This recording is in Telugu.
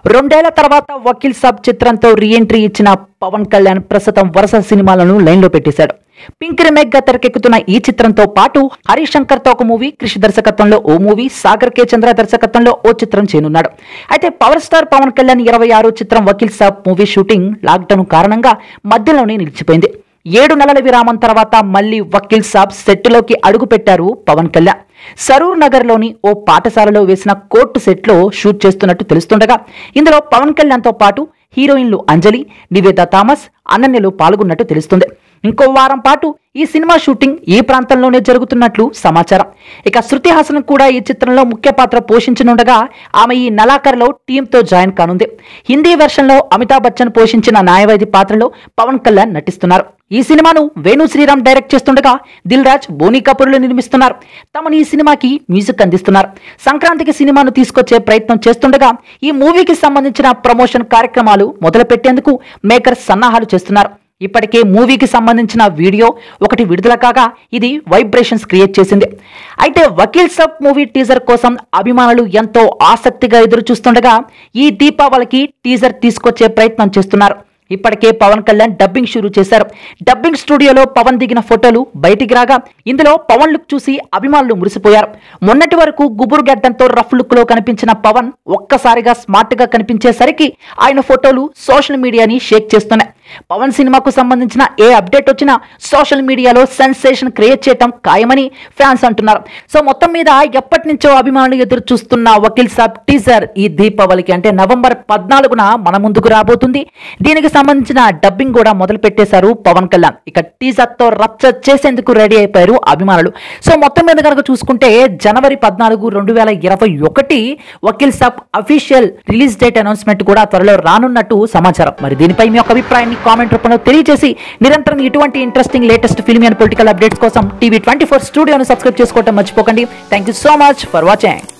రెండేళ్ల తర్వాత వకీల్ సాబ్ చిత్రంతో రీఎంట్రీ ఇచ్చిన పవన్ కళ్యాణ్ ప్రస్తుతం వరుస సినిమాలను లైన్లో పెట్టేశాడు పింక్ రిమేక్ గా తెరకెక్కుతున్న ఈ చిత్రంతో పాటు హరీష్ శంకర్ తో ఒక మూవీ కృషి దర్శకత్వంలో ఓ మూవీ సాగర్ కే చంద్ర దర్శకత్వంలో ఓ చిత్రం చేయనున్నాడు అయితే పవర్ స్టార్ పవన్ కళ్యాణ్ ఇరవై ఆరో చిత్రం Vakeel Saab movie shooting lockdown కారణంగా మధ్యలోనే నిలిచిపోయింది ఏడు నెలల విరామం తర్వాత మళ్ళీ వకీల్ సాబ్ సెట్లోకి అడుగు పెట్టారు పవన్ కళ్యాణ్ సరూర్ నగర్లోని ఓ పాఠశాలలో వేసిన కోర్టు సెట్లో షూట్ చేస్తున్నట్టు తెలుస్తుండగా ఇందులో పవన్ కళ్యాణ్తో పాటు హీరోయిన్లు అంజలి నివేద థామస్ అనన్యలు పాల్గొన్నట్టు తెలుస్తుంది ఇంకో వారం పాటు ఈ సినిమా షూటింగ్ ఈ ప్రాంతంలోనే జరుగుతున్నట్లు సమాచారం ఇక శృతి హాసన్ కూడా ఈ చిత్రంలో ముఖ్య పాత్ర పోషించనుండగా ఆమె ఈ నెలాఖరులో టీంతో జాయిన్ కానుంది హిందీ వెర్షన్లో అమితాబ్ బచ్చన్ పోషించిన న్యాయవాది పాత్రలో పవన్ కళ్యాణ్ నటిస్తున్నారు ఈ సినిమాను వేణు శ్రీరామ్ డైరెక్ట్ చేస్తుండగా దిల్ రాజ్ బోనీ కపూర్లు నిర్మిస్తున్నారు తమను ఈ సినిమాకి మ్యూజిక్ అందిస్తున్నారు సంక్రాంతికి సినిమాను తీసుకొచ్చే ప్రయత్నం చేస్తుండగా ఈ మూవీకి సంబంధించిన ప్రమోషన్ కార్యక్రమాలు మొదలు పెట్టేందుకు మేకర్స్ సన్నాహాలు చేస్తున్నారు ఇప్పటికే మూవీకి సంబంధించిన వీడియో ఒకటి విడుదల కాగా ఇది వైబ్రేషన్స్ క్రియేట్ చేసింది అయితే వకీల్ సబ్ మూవీ టీజర్ కోసం అభిమానులు ఎంతో ఆసక్తిగా ఎదురు చూస్తుండగా ఈ దీపావళికి టీజర్ తీసుకొచ్చే ప్రయత్నం చేస్తున్నారు ఇప్పటికే పవన్ కళ్యాణ్ డబ్బింగ్ షురూ చేశారు డబ్బింగ్ స్టూడియోలో పవన్ దిగిన ఫోటోలు బయటికి రాగా ఇందులో పవన్ లుక్ చూసి అభిమానులు మురిసిపోయారు మొన్నటి వరకు గుబురు గడ్డంతో రఫ్ లుక్ లో కనిపించిన పవన్ ఒక్కసారిగా స్మార్ట్ గా కనిపించేసరికి ఆయన ఫోటోలు సోషల్ మీడియాని షేక్ చేస్తున్నాయి పవన్ సినిమాకు సంబంధించిన ఏ అప్డేట్ వచ్చినా సోషల్ మీడియాలో సెన్సేషన్ క్రియేట్ చేయటం ఖాయమని ఫ్యాన్స్ అంటున్నారు సో మొత్తం మీద ఎప్పటి నుంచో అభిమానులు ఎదురు చూస్తున్న వకీల్ సాబ్ టీజర్ ఈ దీపావళికి అంటే నవంబర్ పద్నాలుగున మన ముందుకు రాబోతుంది దీనికి సంబంధించిన డబ్బింగ్ కూడా మొదలు పెట్టేశారు పవన్ కళ్యాణ్ ఇక టీజర్ తో రచ్చ చేసేందుకు రెడీ అయిపోయారు అభిమానులు సో మొత్తం మీద కనుక చూసుకుంటే జనవరి పద్నాలుగు రెండు వేల ఇరవై ఒకటి Vakeel Saab official release date announcement కూడా త్వరలో రానున్నట్టు సమాచారం మరి దీనిపై మీ యొక్క అభిప్రాయాన్ని కామెంట్ రూపంలో తెలియజేసి నిరంతరం ఇటువంటి interesting latest film and political updates కోసం టీవీ ట్వంటీ ఫోర్ స్టూడియోను సబ్స్క్రైబ్ చేసుకోవడం మర్చిపోకండి thank you so much for watching